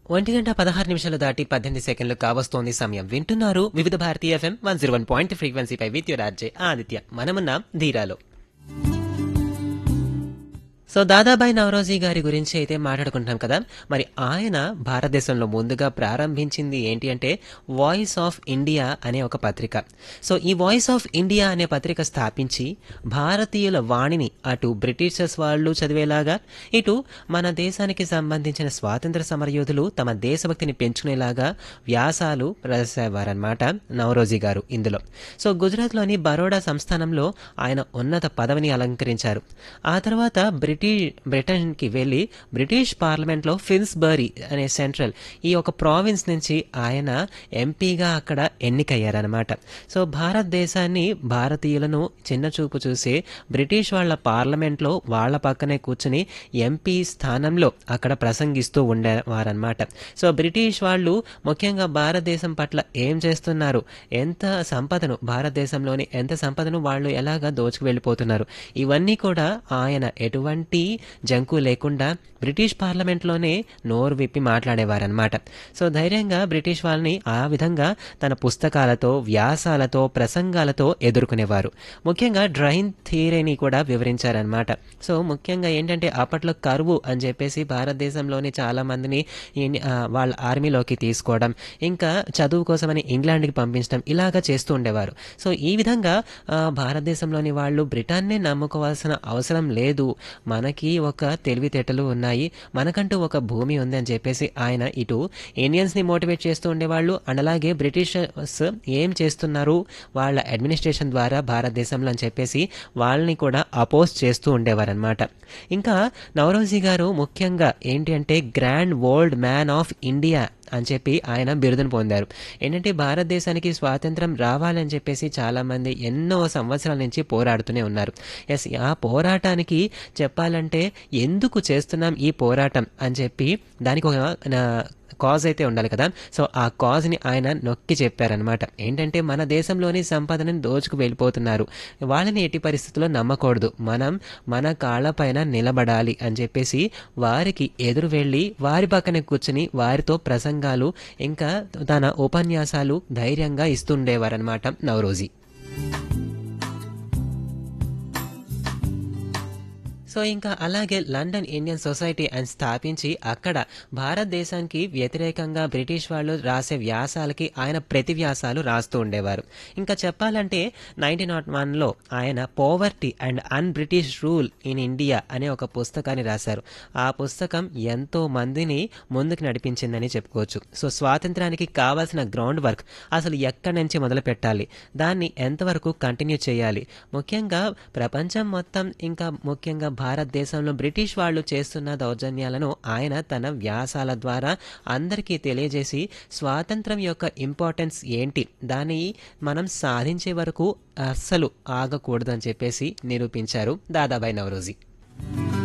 ఒంటి గంట పదహారు నిమిషాలు దాటి పద్దెనిమిది సెకండ్లు కావస్తోంది సమయం వింటున్నారు Vividh Bharati FM one zero one point ఫ్రీక్వెన్సీపై విత్ రాజ్యే ఆదిత్య మనమున్నాం ధీరాలో సో దాదాబాయి నవరోజీ గారి గురించి అయితే మాట్లాడుకుంటున్నాం కదా మరి ఆయన భారతదేశంలో ముందుగా ప్రారంభించింది ఏంటి అంటే వాయిస్ ఆఫ్ ఇండియా అనే ఒక పత్రిక సో ఈ వాయిస్ ఆఫ్ ఇండియా అనే పత్రిక స్థాపించి భారతీయుల వాణిని అటు బ్రిటిషర్స్ వాళ్ళు చదివేలాగా ఇటు మన దేశానికి సంబంధించిన స్వాతంత్ర సమరయోధులు తమ దేశభక్తిని పెంచుకునేలాగా వ్యాసాలు రాసేవారనమాట నవరోజీ గారు ఇందులో సో గుజరాత్లోని బరోడా సంస్థానంలో ఆయన ఉన్నత పదవిని అలంకరించారు ఆ తర్వాత బ్రిటిష్ బ్రిటన్కి వెళ్ళి బ్రిటిష్ పార్లమెంట్లో ఫిన్స్బరీ అనే సెంట్రల్ ఈ ఒక ప్రావిన్స్ నుంచి ఆయన ఎంపీగా అక్కడ ఎన్నికయ్యారనమాట సో భారతదేశాన్ని భారతీయులను చిన్న చూపు చూసి బ్రిటిష్ వాళ్ళ పార్లమెంట్లో వాళ్ళ పక్కనే కూర్చుని ఎంపీ స్థానంలో అక్కడ ప్రసంగిస్తూ ఉండేవారనమాట సో బ్రిటిష్ వాళ్ళు ముఖ్యంగా భారతదేశం పట్ల ఏం చేస్తున్నారు ఎంత సంపదను భారతదేశంలోని ఎంత సంపదను వాళ్ళు ఎలాగా దోచుకు వెళ్ళిపోతున్నారు ఇవన్నీ కూడా ఆయన ఎటువంటి జంకు లేకుండా బ్రిటిష్ పార్లమెంట్లోనే నోరు విప్పి మాట్లాడేవారనమాట సో ధైర్యంగా బ్రిటిష్ వాళ్ళని ఆ విధంగా తన పుస్తకాలతో వ్యాసాలతో ప్రసంగాలతో ఎదుర్కొనేవారు ముఖ్యంగా డ్రైన్ థియరీని కూడా వివరించారనమాట సో ముఖ్యంగా ఏంటంటే అప్పట్లో కరువు అని చెప్పేసి భారతదేశంలోని చాలా మందిని ఈ- ఆ, వాళ్ళ ఆర్మీలోకి తీసుకోవడం ఇంకా చదువు కోసమని ఇంగ్లాండ్కి పంపించడం ఇలాగా చేస్తూ ఉండేవారు సో ఈ విధంగా ఆ, భారతదేశంలోని వాళ్ళు బ్రిటన్నే నమ్ముకోవాల్సిన అవసరం లేదు మనకి ఒక తెలివితేటలు ఉన్నాయి మనకంటూ ఒక భూమి ఉంది అని చెప్పేసి ఆయన ఇటు ఇండియన్స్ని మోటివేట్ చేస్తూ ఉండేవాళ్ళు అండ్ అలాగే బ్రిటిషర్స్ ఏం చేస్తున్నారు వాళ్ళ అడ్మినిస్ట్రేషన్ ద్వారా భారతదేశంలో అని చెప్పేసి వాళ్ళని కూడా అపోజ్ చేస్తూ ఉండేవారనమాట ఇంకా నవరోజీ గారు ముఖ్యంగా ఏంటి అంటే grand old man of India అని చెప్పి ఆయన బిరుదును పొందారు ఏంటంటే భారతదేశానికి స్వాతంత్రం రావాలని చెప్పేసి చాలామంది ఎన్నో సంవత్సరాల నుంచి పోరాడుతూనే ఉన్నారు ఎస్ ఆ పోరాటానికి చెప్పాలంటే ఎందుకు చేస్తున్నాం ఈ పోరాటం అని చెప్పి దానికి ఒక కాజ్ అయితే ఉండాలి కదా సో ఆ కాజ్ని ఆయన నొక్కి చెప్పారనమాట ఏంటంటే మన దేశంలోని సంపదను దోచుకు వెళ్ళిపోతున్నారు వాళ్ళని ఎట్టి పరిస్థితుల్లో నమ్మకూడదు మనం మన కాళ్ళపైన నిలబడాలి అని చెప్పేసి వారికి ఎదురు వెళ్ళి వారి పక్కన కూర్చుని వారితో ప్రసంగాలు ఇంకా తన ఉపన్యాసాలు ధైర్యంగా ఇస్తుండేవారనమాట నవరోజీ సో ఇంకా అలాగే లండన్ ఇండియన్ సొసైటీ అని స్థాపించి అక్కడ భారతదేశానికి వ్యతిరేకంగా బ్రిటిష్ వాళ్ళు రాసే వ్యాసాలకి ఆయన ప్రతి వ్యాసాలు రాస్తూ ఉండేవారు ఇంకా చెప్పాలంటే నైన్టీన్ నాట్ వన్లో ఆయన poverty and un British rule in India అనే ఒక పుస్తకాన్ని రాశారు ఆ పుస్తకం ఎంతో మందిని ముందుకు నడిపించిందని చెప్పుకోవచ్చు సో స్వాతంత్రానికి కావాల్సిన గ్రౌండ్ వర్క్ అసలు ఎక్కడి నుంచి మొదలు పెట్టాలి దాన్ని ఎంతవరకు కంటిన్యూ చేయాలి ముఖ్యంగా ప్రపంచం మొత్తం ఇంకా ముఖ్యంగా భారతదేశంలో బ్రిటిష్ వాళ్ళు చేస్తున్న దౌర్జన్యాలను ఆయన తన వ్యాసాల ద్వారా అందరికీ తెలియజేసి స్వాతంత్రం యొక్క ఇంపార్టెన్స్ ఏంటి దాన్ని మనం సాధించే వరకు అస్సలు ఆగకూడదని చెప్పేసి నిరూపించారు దాదాబాయి నవరోజీ